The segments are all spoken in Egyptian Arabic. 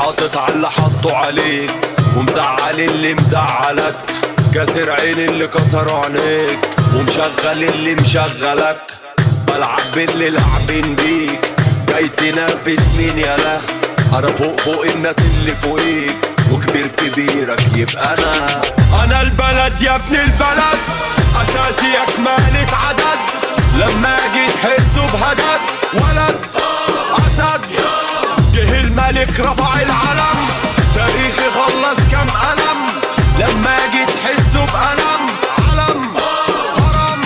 حاطط على اللي حطه عليك ومزعل اللي مزعلك كاسر عين اللي كسروا عينيك ومشغل اللي مشغلك بلعب باللي لاعبين بيك جاي تنافس مين يالا انا فوق فوق الناس اللي فوقيك وكبير كبيرك يبقى انا انا البلد يا ابن البلد اساسي اكمالة عدد لما اجي تحسوا بهدد ولد اسد جه الملك رفع العلم تاريخي خلص كم قلم لما اجي تحسوا بألم علم هرم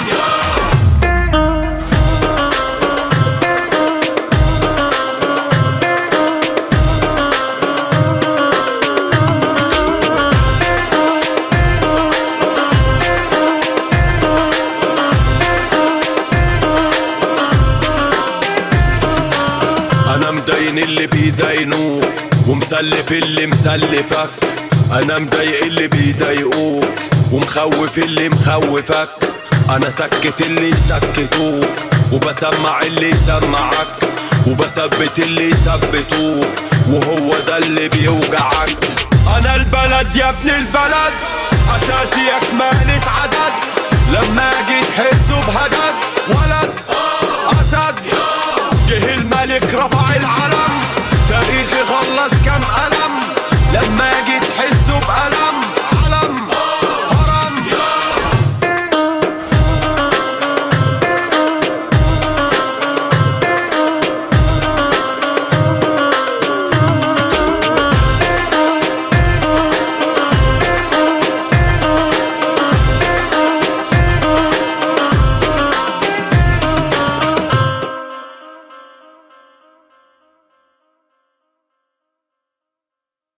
انا مدين اللي بيدينوك ومسلف اللي مسلفك انا مضايق اللي بيضايقوك ومخوف اللي مخوفك انا سكت اللي يسكتوك وبسمع اللي يسمعك وبثبت اللي يثبتوك وهو ده اللي بيوجعك انا البلد يا ابن البلد اساسي اكمالة عدد لما اجي تحسوا بهدد ولد